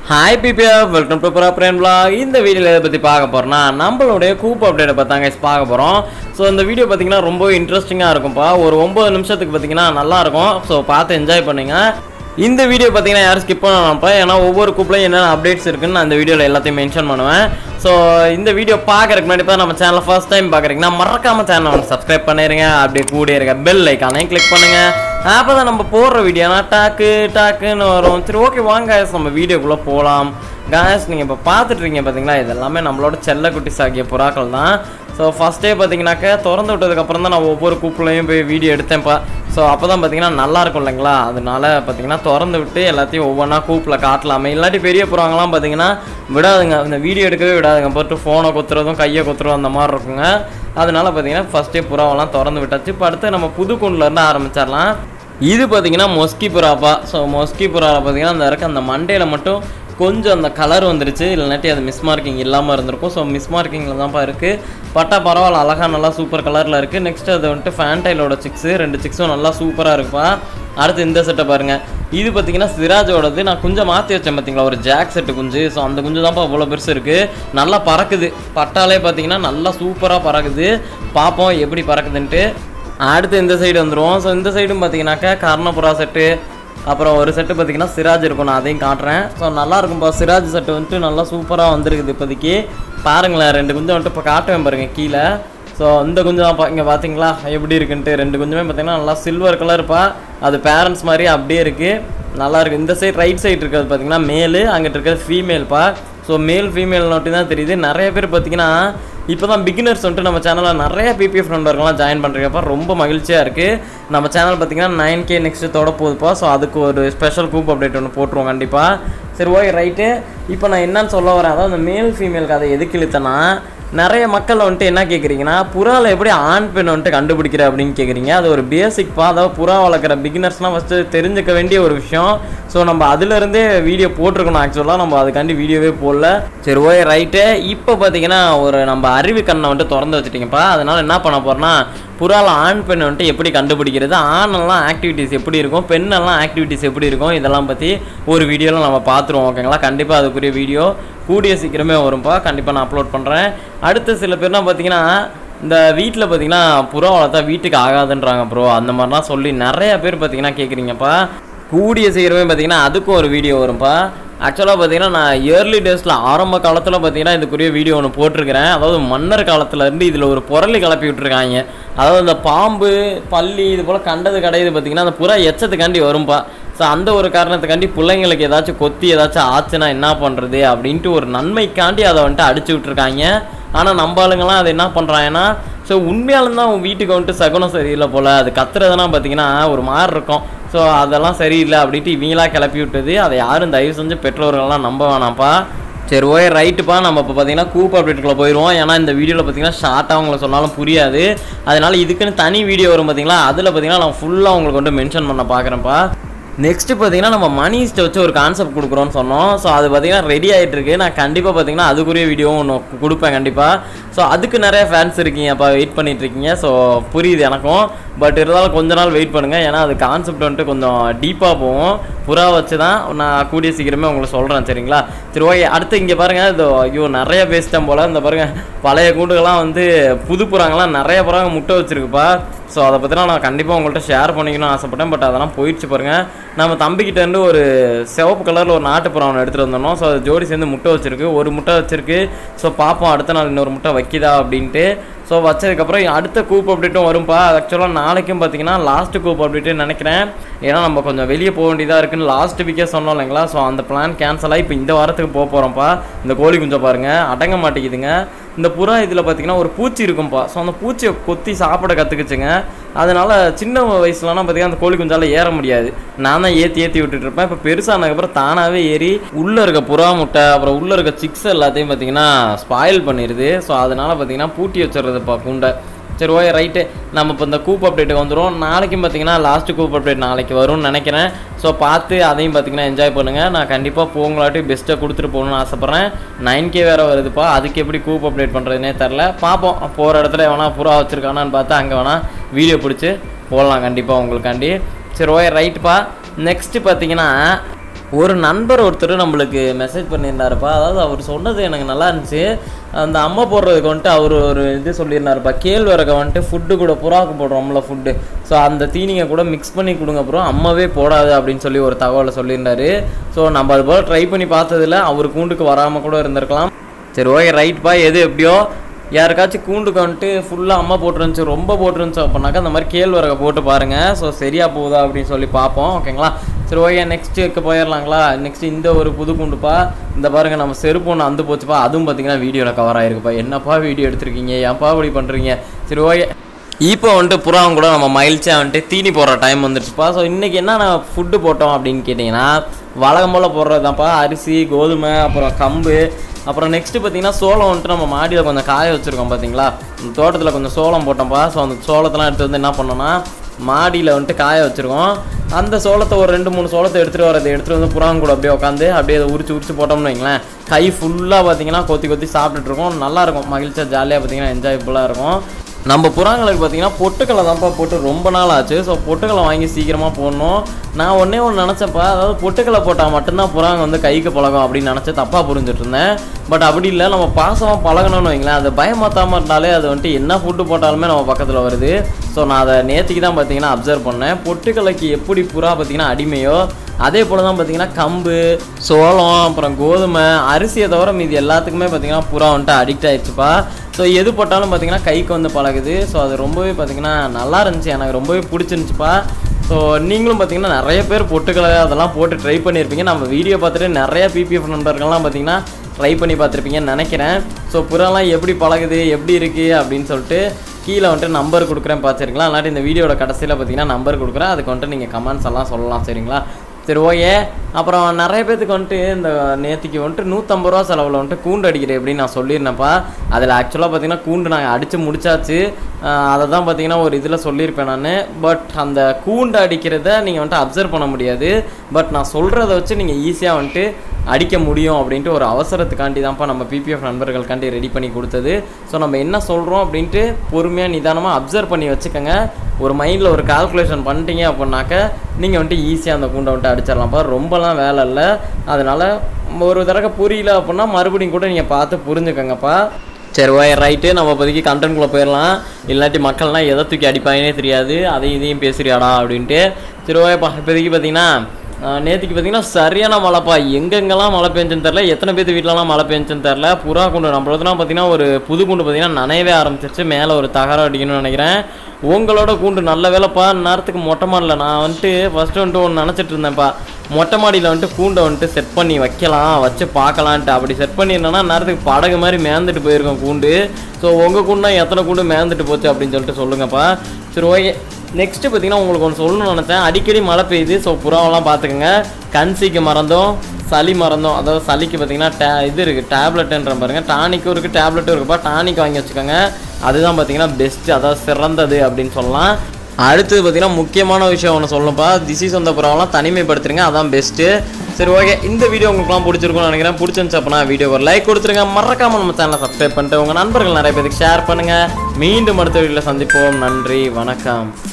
hi பிபிஎஃப் welcome to proper vlog இந்த வீடியோவில் எதை பற்றி பார்க்க போகிறோம்னா நம்மளுடைய கூப் அப்டேட்டை பார்த்தாங்க பார்க்க போகிறோம் ஸோ இந்த வீடியோ பார்த்தீங்கன்னா ரொம்ப இன்ட்ரெஸ்டிங்காக இருக்கும்ப்பா ஒரு ஒம்பது நிமிஷத்துக்கு பார்த்தீங்கன்னா நல்லாயிருக்கும் ஸோ பார்த்து என்ஜாய் பண்ணுங்க இந்த வீடியோ பார்த்தீங்கன்னா யாரும் ஸ்கிப் பண்ணணும்ப்பா ஏன்னா ஒவ்வொரு கூப்லையும் என்னென்ன அப்டேட்ஸ் இருக்குன்னு நான் இந்த வீடியோவில் எல்லாத்தையும் மென்ஷன் பண்ணுவேன் ஸோ இந்த வீடியோ பார்க்கறதுக்கு முன்னாடி இப்போ நம்ம சேனலை ஃபர்ஸ்ட் டைம் பார்க்குறீங்கன்னா மறக்காம சேனலை வந்து சப்ஸ்கிரைப் பண்ணிடுங்க அப்படியே கூட இருக்க பெல் ஐக்கானையும் கிளிக் பண்ணுங்க அப்போ தான் நம்ம போடுற வீடியோனா டாக்கு டாக்குன்னு வரும் சரி ஓகே வாங்க guys, நம்ம வீடியோக்குள்ளே போகலாம் காய்ஸ் நீங்கள் இப்போ பார்த்துட்டு இருக்கீங்க பார்த்தீங்களா இது எல்லாமே நம்மளோட செல்ல குட்டிஸ் ஆகிய புறாக்கள் தான் ஸோ ஃபஸ்ட்டே பார்த்தீங்கன்னாக்க திறந்து விட்டதுக்கப்புறம் தான் நான் ஒவ்வொரு கூப்பிலையும் போய் வீடியோ எடுத்தேன்ப்பா ஸோ அப்போ தான் பார்த்தீங்கன்னா நல்லா இருக்கும் இல்லைங்களா அதனால பார்த்தீங்கன்னா திறந்து விட்டு எல்லாத்தையும் ஒவ்வொன்றா கூப்பில் காட்டலாமே இல்லாட்டி பெரிய புறாங்கலாம் பார்த்தீங்கன்னா விடாதுங்க அந்த வீடியோ எடுக்கவே விடாதுங்க போட்டு ஃபோனை குத்துறதும் கையை குத்துறதும் அந்த மாதிரி இருக்குங்க அதனால பார்த்தீங்கன்னா ஃபஸ்ட்டே புறாவெல்லாம் திறந்து விட்டாச்சு இப்போ அடுத்து நம்ம புது கூண்டுலேருந்து ஆரம்பிச்சிடலாம் இது பார்த்தீங்கன்னா மொஸ்கி புறாப்பா ஸோ மொஸ்கி புறாவில் பார்த்தீங்கன்னா அந்த இருக்க அந்த மண்டையில் மட்டும் கொஞ்சம் அந்த கலர் வந்துருச்சு இல்லைனாட்டி அது மிஸ் மார்க்கிங் இல்லாமல் இருந்திருக்கும் ஸோ மிஸ் மார்க்கிங்கில் தான்ப்பா இருக்குது பட்டா பரவாயில்ல அழகாக நல்லா சூப்பர் கலரில் இருக்குது நெக்ஸ்ட் அது வந்துட்டு ஃபேன்டைலோட சிக்ஸு ரெண்டு சிக்ஸும் நல்லா சூப்பராக இருக்குப்பா அடுத்து இந்த செட்டை பாருங்கள் இது பார்த்தீங்கன்னா சிராஜோடது நான் கொஞ்சம் மாற்றி வச்சேன் பார்த்தீங்களா ஒரு ஜாக் செட்டு குஞ்சு ஸோ அந்த குஞ்சு தான்ப்பா இவ்வளோ பெருசு இருக்குது நல்லா பறக்குது பட்டாலே பார்த்தீங்கன்னா நல்லா சூப்பராக பறக்குது பார்ப்போம் எப்படி பறக்குதுன்ட்டு அடுத்து இந்த சைடு வந்துடுவோம் ஸோ இந்த சைடும் பார்த்தீங்கன்னாக்கா கர்ணபுரா செட்டு அப்புறம் ஒரு செட்டு பார்த்தீங்கன்னா சிராஜ் இருக்கும் நான் அதையும் காட்டுறேன் ஸோ நல்லா இருக்கும்பா சிராஜ் செட்டு வந்துட்டு நல்லா சூப்பராக வந்திருக்குது இப்போதைக்கு பாருங்களேன் ரெண்டு குஞ்சம் வந்துட்டு இப்போ காட்டுவேன் பாருங்க கீழே ஸோ இந்த குஞ்சம் தான் இங்கே பார்த்தீங்களா எப்படி இருக்குன்ட்டு ரெண்டு குஞ்சுமே பார்த்தீங்கன்னா நல்லா சில்வர் கலர்ப்பா அது பேரண்ட்ஸ் மாதிரி அப்படியே இருக்குது நல்லா இருக்கு இந்த சைடு ரைட் சைடு இருக்கிறது பார்த்தீங்கன்னா மேலு அங்கிட்டு இருக்கிறது ஃபீமேல்ப்பா ஸோ மேல் ஃபீமேல் நோட்டி தான் தெரியுது நிறைய பேர் பார்த்தீங்கன்னா இப்போ தான் பிகினர்ஸ் வந்துட்டு நம்ம சேனலில் நிறைய பிபிஎஃப் நண்பர்கள்லாம் ஜாயின் பண்ணுறீங்கப்பா ரொம்ப மகிழ்ச்சியாக இருக்குது நம்ம சேனல் பார்த்தீங்கன்னா நைன் கே நெக்ஸ்ட்டு தொட போகுதுப்பா ஸோ அதுக்கு ஒரு ஸ்பெஷல் கூப் அப்டேட் ஒன்று போட்டுருவோம் கண்டிப்பாக சரி ஓகே ரைட்டு இப்போ நான் என்னன்னு சொல்ல வரேன் அதாவது அந்த மேல் ஃபீமேல் கதை எதுக்கு இழுத்தேன்னா நிறைய மக்கள் வந்துட்டு என்ன கேட்குறீங்கன்னா புறாவில் எப்படி ஆண் பெண் வந்துட்டு கண்டுபிடிக்கிற அப்படின்னு கேட்குறீங்க அது ஒரு பேசிக்ப்பா அதாவது புறா வளர்க்குற பிகினர்ஸ்னால் ஃபஸ்ட்டு தெரிஞ்சுக்க வேண்டிய ஒரு விஷயம் ஸோ நம்ம அதுலேருந்தே வீடியோ போட்டிருக்கணும் ஆக்சுவலாக நம்ம அதுக்காண்டி வீடியோவே போடல சரி ஓகே ரைட்டு இப்போ பார்த்தீங்கன்னா ஒரு நம்ம அறிவு கண்ணை வந்துட்டு திறந்து வச்சுட்டிங்கப்பா அதனால் என்ன பண்ண போகிறோன்னா புறாவில் ஆண் பெண் வந்துட்டு எப்படி கண்டுபிடிக்கிறது ஆணெல்லாம் ஆக்டிவிட்டீஸ் எப்படி இருக்கும் பெண்ணெல்லாம் ஆக்டிவிட்டீஸ் எப்படி இருக்கும் இதெல்லாம் பற்றி ஒரு வீடியோவில் நம்ம பார்த்துருவோம் ஓகேங்களா கண்டிப்பாக அதுக்குரிய வீடியோ கூடிய சீக்கிரமே வரும்ப்பா கண்டிப்பாக நான் அப்லோட் பண்ணுறேன் அடுத்து சில பேர்லாம் பார்த்தீங்கன்னா இந்த வீட்டில் பார்த்தீங்கன்னா புறா வளர்த்தா வீட்டுக்கு ஆகாதுன்றாங்க ப்ரோ அந்த மாதிரிலாம் சொல்லி நிறைய பேர் பார்த்தீங்கன்னா கேட்குறீங்கப்பா கூடிய சீக்கிரமே பார்த்தீங்கன்னா அதுக்கும் ஒரு வீடியோ வரும்ப்பா ஆக்சுவலாக பார்த்தீங்கன்னா நான் இயர்லி டேஸில் ஆரம்ப காலத்தில் பார்த்தீங்கன்னா இதுக்குரிய வீடியோ ஒன்று போட்டிருக்கிறேன் அதாவது மன்னர் காலத்துலேருந்து இதில் ஒரு புரளி கிளப்பி விட்டுருக்காங்க அதாவது இந்த பாம்பு பல்லி இது போல் கண்டது கிடையாது பார்த்தீங்கன்னா அந்த புறா எச்சத்துக்காண்டி வரும்பா ஸோ அந்த ஒரு காரணத்துக்காண்டி பிள்ளைங்களுக்கு ஏதாச்சும் கொத்தி ஏதாச்சும் ஆச்சுன்னா என்ன பண்ணுறது அப்படின்ட்டு ஒரு நன்மைக்காண்டி அதை வந்துட்டு அடிச்சு விட்ருக்காங்க ஆனால் நம்ம ஆளுங்கெல்லாம் அது என்ன பண்ணுறாங்கன்னா ஸோ உண்மையாலும் தான் உன் வீட்டுக்கு வந்துட்டு சகுனம் சரியில்லை போல் அது கத்துறதெல்லாம் பார்த்தீங்கன்னா ஒரு மாதிரி இருக்கும் ஸோ அதெல்லாம் சரியில்லை அப்படின்ட்டு இவங்களா கிளப்பி விட்டது அதை யாரும் தயவு செஞ்சு பெற்றோர்கள்லாம் நம்ப வேணாம்ப்பா சரி ஓகே ரைட்டுப்பா நம்ம இப்போ பார்த்தீங்கன்னா கூப் அப்டேட்டுக்குள்ள போயிடுவோம் ஏன்னா இந்த வீடியோவில் பார்த்தீங்கன்னா ஷார்ட்டாக உங்களுக்கு சொன்னாலும் புரியாது அதனால இதுக்குன்னு தனி வீடியோ வரும் பார்த்தீங்களா அதில் பார்த்தீங்கன்னா நான் ஃபுல்லாக உங்களுக்கு வந்து மென்ஷன் பண்ண பார்க்குறேன்ப்பா நெக்ஸ்ட்டு பார்த்தீங்கன்னா நம்ம மணிஸ்ட்டை வச்சு ஒரு கான்செப்ட் கொடுக்குறோன்னு சொன்னோம் ஸோ அது பார்த்தீங்கன்னா ரெடி ஆகிட்டு இருக்கு நான் கண்டிப்பாக பார்த்தீங்கன்னா அதுக்குரிய வீடியோவும் ஒன்று கொடுப்பேன் கண்டிப்பாக ஸோ அதுக்கு நிறைய ஃபேன்ஸ் இருக்கீங்க அப்போ வெயிட் பண்ணிட்டு இருக்கீங்க ஸோ புரியுது எனக்கும் பட் இருந்தாலும் கொஞ்ச நாள் வெயிட் பண்ணுங்கள் ஏன்னா அது கான்செப்ட் வந்துட்டு கொஞ்சம் டீப்பாக போகும் புறா வச்சு தான் நான் கூடிய சீக்கிரமே உங்களுக்கு சொல்கிறேன் சரிங்களா சரி ஓகே அடுத்து இங்கே பாருங்கள் இது ஐயோ நிறைய பேசிட்டேன் போல் இந்த பாருங்கள் பழைய கூண்டுகள்லாம் வந்து புது புறாங்கலாம் நிறைய புறாங்க முட்டை வச்சுருக்குப்பா ஸோ அதை பற்றிலாம் நான் கண்டிப்பாக உங்கள்கிட்ட ஷேர் பண்ணிக்கணும்னு ஆசைப்பட்டேன் பட் அதெல்லாம் போயிடுச்சு பாருங்கள் நம்ம தம்பிக்கிட்ட இருந்து ஒரு சிவப்பு கலரில் ஒரு நாட்டுப்புறம் ஒன்று எடுத்துகிட்டு வந்தோம் ஸோ அது ஜோடி சேர்ந்து முட்டை வச்சிருக்கு ஒரு முட்டை வச்சிருக்கு ஸோ பார்ப்போம் அடுத்த நாள் இன்னொரு முட்டை வைக்கிதா அப்படின்ட்டு ஸோ வச்சதுக்கப்புறம் அடுத்த கூப் அப்டேட்டும் வரும்ப்பா ஆக்சுவலாக நாளைக்கும் பார்த்தீங்கன்னா லாஸ்ட் கூப் அப்டேட்டு நினைக்கிறேன் ஏன்னா நம்ம கொஞ்சம் வெளியே போக வேண்டியதாக இருக்குன்னு லாஸ்ட் வீக்கே சொன்னோம் இல்லைங்களா ஸோ அந்த பிளான் கேன்சல் ஆகி இப்போ இந்த வாரத்துக்கு போக போகிறோம்ப்பா இந்த கோழி குஞ்சம் பாருங்கள் அடங்க மாட்டேங்குதுங்க இந்த புறா இதில் பார்த்தீங்கன்னா ஒரு பூச்சி இருக்கும்ப்பா ஸோ அந்த பூச்சியை கொத்தி சாப்பிட கற்றுக்குச்சுங்க அதனால சின்ன வயசுலலாம் பார்த்தீங்கன்னா அந்த கோழி குஞ்சால ஏற முடியாது நான் தான் ஏற்றி ஏற்றி விட்டுட்டு இருப்பேன் இப்போ பெருசானதுக்கப்புறம் தானாகவே ஏறி உள்ளே இருக்க புறா முட்டை அப்புறம் உள்ளே இருக்க சிக்ஸ் எல்லாத்தையும் பார்த்தீங்கன்னா ஸ்பாயில் பண்ணிடுது ஸோ அதனால பார்த்தீங்கன்னா பூட்டி வச்சிடுறதுப்பா கூண்டை சரி ஓகே ரைட்டு நம்ம இப்போ இந்த கூப் அப்டேட்டுக்கு வந்துடும் நாளைக்கும் பார்த்தீங்கன்னா லாஸ்ட் கூப் அப்டேட் நாளைக்கு வரும்னு நினைக்கிறேன் ஸோ பார்த்து அதையும் பார்த்தீங்கன்னா என்ஜாய் பண்ணுங்கள் நான் கண்டிப்பாக போங்களாட்டி பெஸ்ட்டை கொடுத்துட்டு போகணும்னு ஆசைப்பட்றேன் நைன் கே வேறு வருதுப்பா அதுக்கு எப்படி கூப் அப்டேட் பண்ணுறதுனே தெரில பார்ப்போம் போகிற இடத்துல வேணா புறா வச்சுருக்கானான்னு பார்த்தா அங்கே வேணா வீடியோ பிடிச்சி போடலாம் கண்டிப்பாக உங்களுக்காண்டி சரி ஓகே ரைட்டுப்பா நெக்ஸ்ட்டு பார்த்தீங்கன்னா ஒரு நண்பர் ஒருத்தர் நம்மளுக்கு மெசேஜ் பண்ணியிருந்தாருப்பா அதாவது அவர் சொன்னது எனக்கு நல்லா இருந்துச்சு அந்த அம்மா போடுறதுக்கு வந்துட்டு அவர் ஒரு இது சொல்லியிருந்தாருப்பா கேழ்வரகை வந்துட்டு ஃபுட்டு கூட புறாக்கு போடுறோம்ல ஃபுட்டு ஸோ அந்த தீனியை கூட மிக்ஸ் பண்ணி கொடுங்க அப்புறம் அம்மாவே போடாது அப்படின்னு சொல்லி ஒரு தகவலை சொல்லியிருந்தாரு ஸோ நம்ம அது போல் ட்ரை பண்ணி பார்த்ததில்ல அவர் கூண்டுக்கு வராமல் கூட இருந்திருக்கலாம் சரி ஓகே ரைட்ப்பா எது எப்படியோ யாருக்காச்சும் கூண்டுக்கு வந்துட்டு ஃபுல்லாக அம்மா போட்டுருந்துச்சு ரொம்ப போட்டுருந்துச்சு அப்படின்னாக்கா அந்த மாதிரி கேழ்வரகை போட்டு பாருங்கள் ஸோ சரியா போகுதா அப்படின்னு சொல்லி பார்ப்போம் ஓகேங்களா சரி ஓகே நெக்ஸ்ட் இருக்க போயிடலாங்களா நெக்ஸ்ட் இந்த ஒரு புது கூண்டுப்பா இந்த பாருங்க நம்ம செருப்பு ஒன்று அந்து போச்சுப்பா அதுவும் பார்த்தீங்கன்னா வீடியோவில் கவர் ஆயிருக்குப்பா என்னப்பா வீடியோ எடுத்திருக்கீங்க ஏன்ப்பா இப்படி பண்ணுறீங்க சரி ஓகே இப்போ வந்துட்டு புறாவும் கூட நம்ம மகிழ்ச்சியாக வந்துட்டு தீனி போடுற டைம் வந்துருச்சுப்பா ஸோ இன்றைக்கி என்னென்ன ஃபுட்டு போட்டோம் அப்படின்னு கேட்டிங்கன்னா வழக்கம் போல் போடுறது தான்ப்பா அரிசி கோதுமை அப்புறம் கம்பு அப்புறம் நெக்ஸ்ட்டு பார்த்தீங்கன்னா சோளம் வந்துட்டு நம்ம மாடியில் கொஞ்சம் காய வச்சுருக்கோம் பார்த்தீங்களா இந்த தோட்டத்தில் கொஞ்சம் சோளம் போட்டோம்ப்பா ஸோ அந்த சோளத்தெல்லாம் எடுத்து வந்து என்ன பண்ணோன்னா மாடியில் வந்துட்டு காய வச்சுருக்கோம் அந்த சோளத்தை ஒரு ரெண்டு மூணு சோளத்தை எடுத்துகிட்டு வரதை எடுத்துகிட்டு வந்து புறாங்க கூட அப்படியே உட்காந்து அப்படியே அதை உரிச்சு உரிச்சு போட்டோம்னு வைங்களேன் கை ஃபுல்லாக பார்த்தீங்கன்னா கொத்தி கொத்தி சாப்பிட்டுட்டு இருக்கோம் நல்லாயிருக்கும் மகிழ்ச்சியாக ஜாலியாக பார்த்தீங்கன்னா என்ஜாய்ஃபுல்லாக இருக்கும் நம்ம புறாங்களுக்கு பார்த்தீங்கன்னா பொட்டுக்கலை தான்ப்பா போட்டு ரொம்ப நாள் ஆச்சு ஸோ பொட்டுக்கலை வாங்கி சீக்கிரமாக போடணும் நான் ஒன்றே ஒன்று நினச்சப்பா அதாவது பொட்டுக்கலை போட்டால் மட்டும்தான் புறாங்க வந்து கைக்கு பழகும் அப்படின்னு நினச்சி தப்பாக புரிஞ்சுட்டு இருந்தேன் பட் அப்படி இல்லை நம்ம பாசமாக பழகணும்னு வைங்களேன் அது பயமாத்தாமல் இருந்தாலே அது வந்துட்டு என்ன ஃபுட்டு போட்டாலுமே நம்ம பக்கத்தில் வருது ஸோ நான் அதை நேற்றுக்கு தான் பார்த்தீங்கன்னா அப்சர்வ் பண்ணேன் பொட்டுக்கலைக்கு எப்படி புறா பார்த்தீங்கன்னா அடிமையோ அதே போல் தான் பார்த்தீங்கன்னா கம்பு சோளம் அப்புறம் கோதுமை அரிசியை தவிர மீதி எல்லாத்துக்குமே பார்த்தீங்கன்னா புறா வந்துட்டு அடிக்ட் ஆயிடுச்சுப்பா ஸோ எது போட்டாலும் பார்த்தீங்கன்னா கைக்கு வந்து பழகுது ஸோ அது ரொம்பவே பார்த்தீங்கன்னா நல்லா இருந்துச்சு எனக்கு ரொம்பவே பிடிச்சிருந்துச்சுப்பா ஸோ நீங்களும் பார்த்தீங்கன்னா நிறைய பேர் பொட்டுக்கலை அதெல்லாம் போட்டு ட்ரை பண்ணியிருப்பீங்க நம்ம வீடியோ பார்த்துட்டு நிறைய பிபிஎஃப் நண்பர்கள்லாம் பார்த்தீங்கன்னா ட்ரை பண்ணி பார்த்துருப்பீங்கன்னு நினைக்கிறேன் ஸோ புறாலாம் எப்படி பழகுது எப்படி இருக்குது அப்படின்னு சொல்லிட்டு கீழே வந்துட்டு நம்பர் கொடுக்குறேன் பார்த்துருங்களா இல்லாட்டி இந்த வீடியோட கடைசியில் பார்த்தீங்கன்னா நம்பர் கொடுக்குறேன் அதுக்கு வந்துட்டு நீங்கள் கமெண்ட்ஸ் எல்லாம் சொல்லலாம் சரிங்களா சரி ஓகே அப்புறம் நிறைய பேத்துக்கு வந்துட்டு இந்த நேற்றுக்கு வந்துட்டு நூற்றம்பது ரூபா செலவில் வந்துட்டு கூண்டு அடிக்கிறேன் அப்படின்னு நான் சொல்லியிருந்தேன்ப்பா அதில் ஆக்சுவலாக பார்த்தீங்கன்னா கூண்டு நாங்கள் அடித்து முடிச்சாச்சு ஆஹ் அதை தான் பார்த்தீங்கன்னா ஒரு இதில் சொல்லியிருப்பேன் நான் பட் அந்த கூண்டு அடிக்கிறத நீங்கள் வந்துட்டு அப்சர்வ் பண்ண முடியாது பட் நான் சொல்கிறத வச்சு நீங்கள் ஈஸியாக வந்துட்டு அடிக்க முடியும் அப்படின்ட்டு ஒரு அவசரத்துக்காண்டி தான்ப்பா நம்ம பிபிஎஃப் நண்பர்களுக்காண்டி ரெடி பண்ணி கொடுத்தது ஸோ நம்ம என்ன சொல்கிறோம் அப்படின்ட்டு பொறுமையாக நிதானமாக அப்சர்வ் பண்ணி வச்சுக்கோங்க ஒரு மைண்டில் ஒரு கால்குலேஷன் பண்ணிட்டீங்க அப்படின்னாக்க நீங்கள் வந்துட்டு ஈஸியாக அந்த கூண்டை வந்துட்டு அடிச்சிடலாம்ப்பா ரொம்பலாம் வேலை இல்லை அதனால் ஒரு தடவை புரியல அப்படின்னா மறுபடியும் கூட நீங்கள் பார்த்து புரிஞ்சுக்கோங்கப்பா சரி ஓய் ரைட்டு நம்ம இப்போதைக்கு கண்டென்ட்குள்ளே போயிடலாம் இல்லாட்டி மக்கள்லாம் எதை தூக்கி அடிப்பாங்கன்னே தெரியாது அதையும் இதையும் பேசுறியாடா அப்படின்ட்டு சரி ஓயப்பா இப்போதைக்கு பார்த்தீங்கன்னா ஆஹ் நேத்திக்கு பார்த்தீங்கன்னா சரியான மழைப்பா எங்கெங்கெல்லாம் மழை பெஞ்சுன்னு தெரில எத்தனை பேர் வீட்டிலலாம் மழை பெஞ்சுன்னு தெரில புறா குண்டு நம்மளதுலாம் பார்த்தீங்கன்னா ஒரு புது குண்டு பார்த்தீங்கன்னா நனையவே ஆரம்பிச்சிருச்சு மேலே ஒரு தகரம் அடிக்கணும்னு நினைக்கிறேன் உங்களோட கூண்டு நல்ல வேலைப்பா நேரத்துக்கு மொட்டை மாடியில் நான் வந்துட்டு ஃபஸ்ட்டு வந்துட்டு ஒன்று நினச்சிட்டு இருந்தேன்ப்பா மொட்டை மாடியில் வந்துட்டு கூண்டை வந்துட்டு செட் பண்ணி வைக்கலாம் வச்சு பார்க்கலான்ட்டு அப்படி செட் பண்ணியிருந்தேன்னா நேரத்துக்கு படகு மாதிரி மேந்துட்டு போயிருக்கோம் கூண்டு ஸோ உங்கள் கூண்டுனா எத்தனை கூண்டு மேந்துட்டு போச்சு அப்படின்னு சொல்லிட்டு சொல்லுங்கப்பா சரி ஓகே நெக்ஸ்ட்டு பார்த்தீங்கன்னா உங்களுக்கு ஒன்று சொல்லணும்னு நினச்சேன் அடிக்கடி மழை பெய்யுது ஸோ புறாவெல்லாம் பார்த்துக்கோங்க கன்சிக்கு மறந்தோம் சளி மறந்தோம் அதாவது சளிக்கு பார்த்தீங்கன்னா டே இது இருக்குது டேப்லெட்டுன்ற பாருங்க டானிக்கும் இருக்குது டேப்லெட்டும் இருக்குப்பா டானிக் வாங்கி வச்சுக்கோங்க அதுதான் பார்த்தீங்கன்னா பெஸ்ட்டு அதாவது சிறந்தது அப்படின்னு சொல்லலாம் அடுத்தது பார்த்தீங்கன்னா முக்கியமான விஷயம் ஒன்று சொல்லணும்ப்பா திசீஸ் வந்த புறாவெல்லாம் தனிமைப்படுத்துருங்க அதான் பெஸ்ட்டு சரி ஓகே இந்த வீடியோ உங்களுக்குலாம் பிடிச்சிருக்கும்னு நினைக்கிறேன் பிடிச்சிருந்துச்சு அப்படின்னா வீடியோ ஒரு லைக் கொடுத்துருங்க மறக்காம நம்ம சேனலை சப்ஸ்கிரைப் பண்ணிட்டு உங்கள் நண்பர்கள் நிறைய பேருக்கு ஷேர் பண்ணுங்கள் மீண்டும் அடுத்த வீடியோவில் சந்திப்போம் நன்றி வணக்கம்